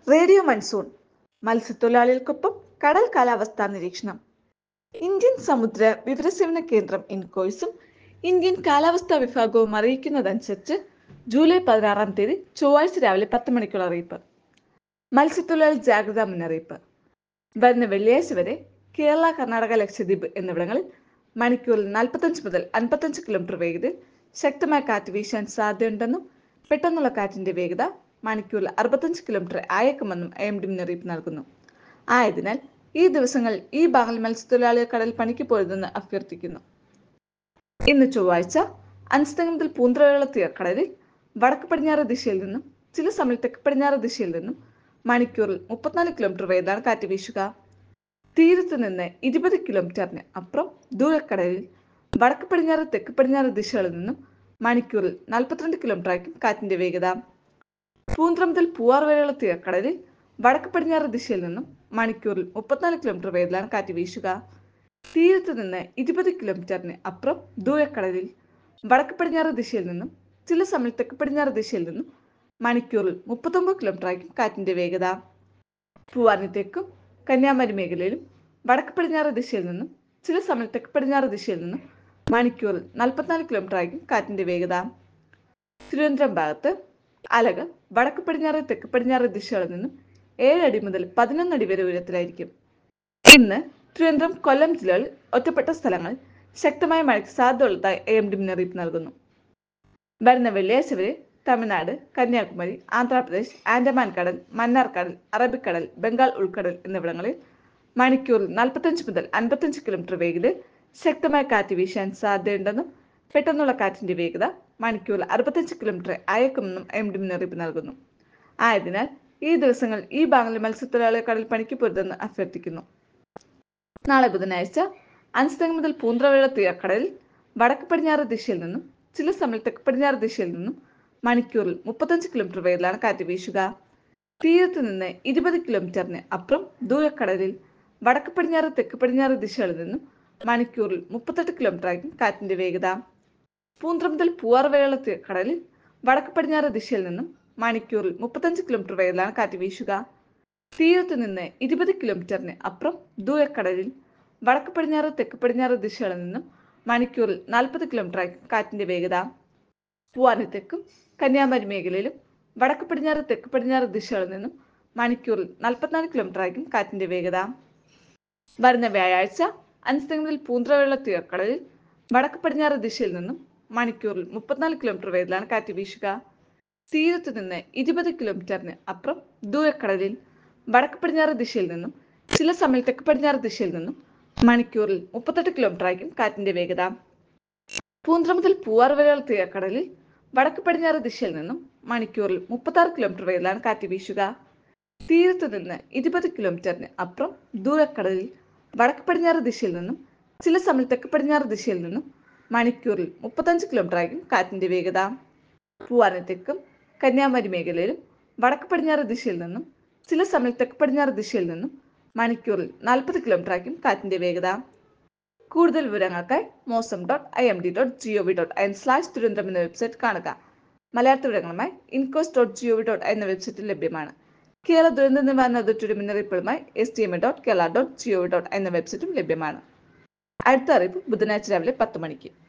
radio monsoon മത്സ്യത്തൊഴിലാളികൾക്കൊപ്പം കടൽ കാലാവസ്ഥാ നിരീക്ഷണം ഇന്ത്യൻ സമുദ്ര വിവരസേവന കേന്ദ്രം ഇൻകോയ്സും ഇന്ത്യൻ കാലാവസ്ഥാ വിഭാഗവും അറിയിക്കുന്നതനുസരിച്ച് ജൂലൈ പതിനാറാം തീയതി ചൊവ്വാഴ്ച രാവിലെ പത്ത് മണിക്കുള്ള അറിയിപ്പ് മത്സ്യത്തൊഴിലാളി ജാഗ്രതാ മുന്നറിയിപ്പ് വരുന്ന വെള്ളിയാഴ്ച വരെ കേരള കർണാടക ലക്ഷദ്വീപ് എന്നിവിടങ്ങളിൽ മണിക്കൂറിൽ നാൽപ്പത്തഞ്ച് മുതൽ അൻപത്തഞ്ച് കിലോമീറ്റർ വേഗതയിൽ ശക്തമായ കാറ്റ് വീശാൻ സാധ്യതയുണ്ടെന്നും പെട്ടെന്നുള്ള കാറ്റിന്റെ വേഗത മണിക്കൂറിൽ അറുപത്തഞ്ച് കിലോമീറ്റർ ആയേക്കുമെന്നും ഐ എം ഡി മുന്നറിയിപ്പ് നൽകുന്നു ആയതിനാൽ ഈ ദിവസങ്ങളിൽ ഈ ഭാഗങ്ങൾ മത്സ്യത്തൊഴിലാളികൾ കടൽ പണിക്ക് പോരുതെന്ന് അഭ്യർത്ഥിക്കുന്നു ഇന്ന് ചൊവ്വാഴ്ച അഞ്ച് മുതൽ പൂന്തറയുള്ള തീരക്കടലിൽ വടക്ക് പടിഞ്ഞാറ് ദിശയിൽ നിന്നും ചില സമയം തെക്ക് പടിഞ്ഞാറ് ദിശയിൽ നിന്നും മണിക്കൂറിൽ മുപ്പത്തിനാല് കിലോമീറ്റർ വേഗതയാണ് കാറ്റ് വീശുക തീരത്ത് നിന്ന് ഇരുപത് കിലോമീറ്ററിന് അപ്പുറം ദൂരക്കടലിൽ വടക്ക് പടിഞ്ഞാറ് തെക്ക് പടിഞ്ഞാറ് ദിശകളിൽ നിന്നും മണിക്കൂറിൽ നാൽപ്പത്തിരണ്ട് കിലോമീറ്റർ ആയിരിക്കും കാറ്റിന്റെ വേഗത പൂന്തറ മുതൽ പൂവാർ വരെയുള്ള തീരക്കടലിൽ വടക്ക് പടിഞ്ഞാറ് ദിശയിൽ നിന്നും മണിക്കൂറിൽ മുപ്പത്തിനാല് കിലോമീറ്റർ വേഗത്തിലാണ് കാറ്റ് വീശുക തീരത്ത് നിന്ന് ഇരുപത് കിലോമീറ്ററിന് അപ്പുറം ദൂരക്കടലിൽ വടക്ക് പടിഞ്ഞാറ് ദിശയിൽ നിന്നും ചില സമയം തെക്ക് പടിഞ്ഞാറ് ദിശയിൽ നിന്നും മണിക്കൂറിൽ മുപ്പത്തൊമ്പത് കിലോമീറ്റർ ആയിരിക്കും കാറ്റിന്റെ വേഗത പൂവാറിന് തെക്കും കന്യാകുമാരി മേഖലയിലും വടക്ക് പടിഞ്ഞാറ് ദിശയിൽ നിന്നും ചില സമയം തെക്ക് പടിഞ്ഞാറ് ദിശയിൽ നിന്നും മണിക്കൂറിൽ നാൽപ്പത്തിനാല് കിലോമീറ്റർ ആയിരിക്കും കാറ്റിന്റെ വേഗത തിരുവനന്തപുരം ഭാഗത്ത് അലകൾ വടക്ക് പടിഞ്ഞാറ് തെക്ക് പടിഞ്ഞാറ് ദിശകളിൽ നിന്നും ഏഴടി മുതൽ പതിനൊന്ന് അടി വരെ ഉയരത്തിലായിരിക്കും ഇന്ന് തിരുവനന്തപുരം കൊല്ലം ജില്ലകളിൽ ഒറ്റപ്പെട്ട സ്ഥലങ്ങളിൽ ശക്തമായ മഴയ്ക്ക് സാധ്യതയുള്ളതായി എ എം ഡി മുന്നറിയിപ്പ് നൽകുന്നു വരുന്ന വെള്ളിയാഴ്ച വരെ തമിഴ്നാട് കന്യാകുമാരി ആന്ധ്രാപ്രദേശ് ആൻഡമാൻ കടൽ മന്നാർ കടൽ അറബിക്കടൽ ബംഗാൾ ഉൾക്കടൽ എന്നിവിടങ്ങളിൽ മണിക്കൂറിൽ നാൽപ്പത്തഞ്ച് മുതൽ അൻപത്തഞ്ച് കിലോമീറ്റർ വേഗതയിൽ ശക്തമായ കാറ്റ് വീശാൻ സാധ്യതയുണ്ടെന്നും പെട്ടെന്നുള്ള കാറ്റിന്റെ വേഗത മണിക്കൂറിൽ അറുപത്തഞ്ച് കിലോമീറ്റർ അയക്കുമെന്നും എം ഡി മുന്നറിയിപ്പ് നൽകുന്നു ആയതിനാൽ ഈ ദിവസങ്ങളിൽ ഈ ഭാഗങ്ങളിൽ മത്സ്യത്തൊഴിലാളികൾ കടൽ പണിക്ക് പൊരുതെന്ന് അഭ്യർത്ഥിക്കുന്നു നാളെ ബുധനാഴ്ച അഞ്ചുതെങ്ങ് മുതൽ പൂന്തറവെള്ള തീരക്കടലിൽ വടക്ക് പടിഞ്ഞാറ് ദിശയിൽ നിന്നും ചില സമയം തെക്ക് പടിഞ്ഞാറ് ദിശയിൽ നിന്നും മണിക്കൂറിൽ മുപ്പത്തഞ്ച് കിലോമീറ്റർ വേഗത്തിലാണ് കാറ്റ് വീശുക തീരത്ത് നിന്ന് ഇരുപത് കിലോമീറ്ററിന് അപ്പുറം ദൂരക്കടലിൽ വടക്ക് പടിഞ്ഞാറ് തെക്ക് പടിഞ്ഞാറ് ദിശകളിൽ നിന്നും മണിക്കൂറിൽ മുപ്പത്തെട്ട് കിലോമീറ്റർ ആയിരിക്കും കാറ്റിന്റെ വേഗത പൂന്തറ മുതൽ പൂവാർ വരെയുള്ള കടലിൽ വടക്ക് പടിഞ്ഞാറ് ദിശയിൽ നിന്നും മണിക്കൂറിൽ മുപ്പത്തഞ്ച് കിലോമീറ്റർ വേഗത്തിലാണ് കാറ്റ് വീശുക തീരത്ത് നിന്ന് ഇരുപത് കിലോമീറ്ററിന് അപ്പുറം ദൂരക്കടലിൽ വടക്ക് പടിഞ്ഞാറ് തെക്ക് പടിഞ്ഞാറ് ദിശകളിൽ നിന്നും മണിക്കൂറിൽ നാൽപ്പത് കിലോമീറ്റർ ആയിരിക്കും കാറ്റിന്റെ വേഗത പൂവാന് തെക്കും കന്യാകുമാരി മേഖലയിലും വടക്ക് പടിഞ്ഞാറ് തെക്ക് പടിഞ്ഞാറ് ദിശകളിൽ നിന്നും മണിക്കൂറിൽ നാൽപ്പത്തിനാല് കിലോമീറ്റർ ആയിരിക്കും കാറ്റിന്റെ വേഗത വരുന്ന വ്യാഴാഴ്ച അഞ്ച് മുതൽ പൂന്തറവെള്ള തീരക്കടലിൽ വടക്ക് പടിഞ്ഞാറ് ദിശയിൽ നിന്നും മണിക്കൂറിൽ മുപ്പത്തിനാല് കിലോമീറ്റർ വേഗത്തിലാണ് കാറ്റ് വീശുക തീരത്ത് നിന്ന് ഇരുപത് കിലോമീറ്ററിന് അപ്പുറം ദൂരക്കടലിൽ വടക്ക് പടിഞ്ഞാറ് ദിശയിൽ നിന്നും ചില സമയം തെക്ക് പടിഞ്ഞാറ് ദിശയിൽ നിന്നും മണിക്കൂറിൽ മുപ്പത്തെട്ട് കിലോമീറ്റർ ആയിരിക്കും കാറ്റിന്റെ വേഗത പൂന്തറ മുതൽ പൂവാർ വരെയുള്ള തീരക്കടലിൽ വടക്ക് പടിഞ്ഞാറ് ദിശയിൽ നിന്നും മണിക്കൂറിൽ മുപ്പത്താറ് കിലോമീറ്റർ വേഗത്തിലാണ് കാറ്റ് വീശുക തീരത്ത് നിന്ന് ഇരുപത് കിലോമീറ്ററിന് അപ്പുറം ദൂരക്കടലിൽ വടക്ക് പടിഞ്ഞാറ് ദിശയിൽ നിന്നും ചില സമയം തെക്ക് പടിഞ്ഞാറ് ദിശയിൽ നിന്നും മണിക്കൂറിൽ മുപ്പത്തഞ്ച് കിലോമീറ്റർ ആയിരിക്കും കാറ്റിന്റെ വേഗത പൂവാന തെക്കും കന്യാകുമാരി മേഖലയിലും വടക്ക് പടിഞ്ഞാറ് ദിശയിൽ നിന്നും ചില സമയം തെക്ക് പടിഞ്ഞാറ് ദിശയിൽ നിന്നും മണിക്കൂറിൽ നാൽപ്പത് കിലോമീറ്റർ ആയിരിക്കും കാറ്റിന്റെ വേഗത കൂടുതൽ വിവരങ്ങൾക്കായി Mausam dot I M D dot G O V dot I N slash Thiruvananthapuram എന്ന വെബ്സൈറ്റ് കാണുക മലയാള വിവരങ്ങളുമായി INCOIS dot G O V dot എന്ന വെബ്സൈറ്റിൽ ലഭ്യമാണ് കേരള ദുരന്ത നിവാരണ അതോറിറ്റിയുടെ മുന്നറിയിപ്പുകളുമായി S T M A dot Kerala dot G O V dot എന്ന വെബ്സൈറ്റും ലഭ്യമാണ് അടുത്ത അറിയിപ്പ് ബുധനാഴ്ച രാവിലെ പത്ത് മണിക്ക്